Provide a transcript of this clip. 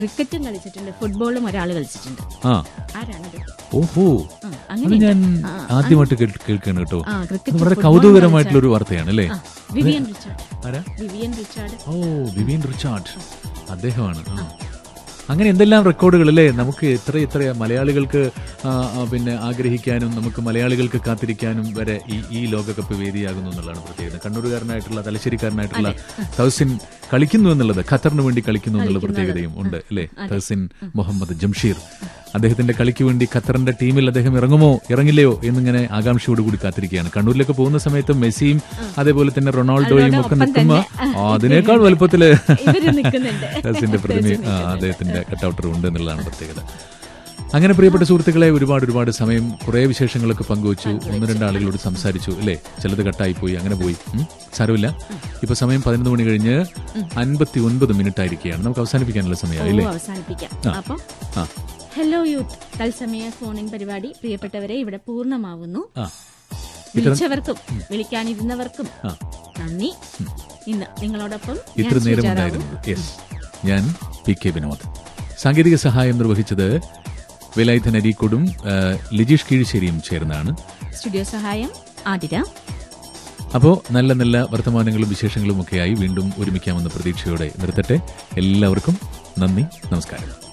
ക്രിക്കറ്റും കളിച്ചിട്ടുണ്ട് ഫുട്ബോളും ഒരാൾ കളിച്ചിട്ടുണ്ട് ആ ആരാണത് ഓഹോ ആ, അത് അങ്ങനെ ഞാൻ ആദ്യമായിട്ട് കേൾ- കേൾക്കുകയാണ് കേട്ടോ ആ അത് ക്രിക്കറ്റ് വളരെ ഫുട്ബോളും കൗതുകരമായിട്ടുള്ള ഒരു വാർത്തയാണ് അല്ലേ ആ, വിവിയൻ റിച്ചാർഡ് ആരാ വിവിയൻ റിച്ചാർഡ് ഓ വിവിൻ റിച്ചാർഡ് അദ്ദേഹമാണ് ആ. അങ്ങനെ എന്തെല്ലാം റെക്കോർഡുകൾ അല്ലേ നമുക്ക് എത്ര എത്ര മലയാളികൾക്ക് ആ, ആ, പിന്നെ ആഗ്രഹിക്കാനും നമുക്ക് മലയാളികൾക്ക് കാത്തിരിക്കാനും വരെ ഈ ഈ ലോകകപ്പ് വേദിയാകുന്നു എന്നുള്ളതാണ് പ്രത്യേകത കണ്ണൂരുകാരനായിട്ടുള്ള തലശ്ശേരിക്കാരനായിട്ടുള്ള തഹസിൻ കളിക്കുന്നു എന്നുള്ളത് ഖത്തറിന് വേണ്ടി കളിക്കുന്നു എന്നുള്ള പ്രത്യേകതയും ഉണ്ട് അല്ലേ തഹസിൻ മുഹമ്മദ് ജംഷീർ അദ്ദേഹത്തിന്റെ കളിക്ക് വേണ്ടി ഖത്തറിന്റെ ടീമിൽ അദ്ദേഹം ഇറങ്ങുമോ ഇറങ്ങില്ലയോ എന്നിങ്ങനെ ആകാംക്ഷയോടുകൂടി കാത്തിരിക്കുകയാണ് കണ്ണൂരിലേക്ക് പോകുന്ന സമയത്ത് മെസ്സിയും അതേപോലെ തന്നെ റൊണാൾഡോയും ഒക്കെ ഒപ്പം നിൽക്കുമ്പോ തന്നെ. ആ, അതിനേക്കാൾ വലുപ്പത്തില് ഇവര് നിൽക്കുന്നുണ്ട് തഹസിന്റെ പ്രതിമ ആ, അദ്ദേഹത്തിന്റെ കട്ടൗട്ടർ ഉണ്ട് എന്നുള്ളതാണ് പ്രത്യേകത അങ്ങനെ പ്രിയപ്പെട്ട സുഹൃത്തുക്കളെ ഒരുപാട് ഒരുപാട് സമയം കുറെ വിശേഷങ്ങളൊക്കെ പങ്കുവച്ചു ഒന്ന് രണ്ട് ആളുകളോട് സംസാരിച്ചു അല്ലേ ചിലത് കട്ടായി പോയി അങ്ങനെ പോയി ഉം, സാരമില്ല ഇപ്പൊ സമയം പതിനൊന്ന് മണി കഴിഞ്ഞ് അൻപത്തി ഒൻപത് മിനിറ്റ് ആയിരിക്കുകയാണ് നമുക്ക് അവസാനിപ്പിക്കാനുള്ള സമയമായി ഓ, അല്ലേ അവസാനിപ്പിക്കാം ആ. അപ്പം ആ ഹലോ യൂത്ത് തത്സമയ ഫോണിൻ പരിപാടി പ്രിയപ്പെട്ടവരെ ഇവിടെ പൂർണ്ണമാവുന്നു ആ വിളിച്ചവർക്കും വിളിക്കാനിരുന്നവർക്കും ആ നന്ദി ഇന്ന് നിങ്ങളോടൊപ്പം ഞാൻ ഇത്ര നേരം സുജാ റാവു. ഉണ്ടായിരുന്നത് യെസ് ഞാൻ പി കെ വിനോദ് സാങ്കേതിക സഹായം നിർവഹിച്ചത് വേലായുധൻ അരീക്കോടും ആ, ലിജീഷ് കീഴ്ശ്ശേരിയും ചേർന്നാണ് സ്റ്റുഡിയോ സഹായം ആതിര അപ്പോൾ നല്ല നല്ല വർത്തമാനങ്ങളും വിശേഷങ്ങളും ഒക്കെയായി വീണ്ടും ഒരുമിക്കാമെന്ന പ്രതീക്ഷയോടെ നിർത്തട്ടെ എല്ലാവർക്കും നന്ദി നമസ്കാരം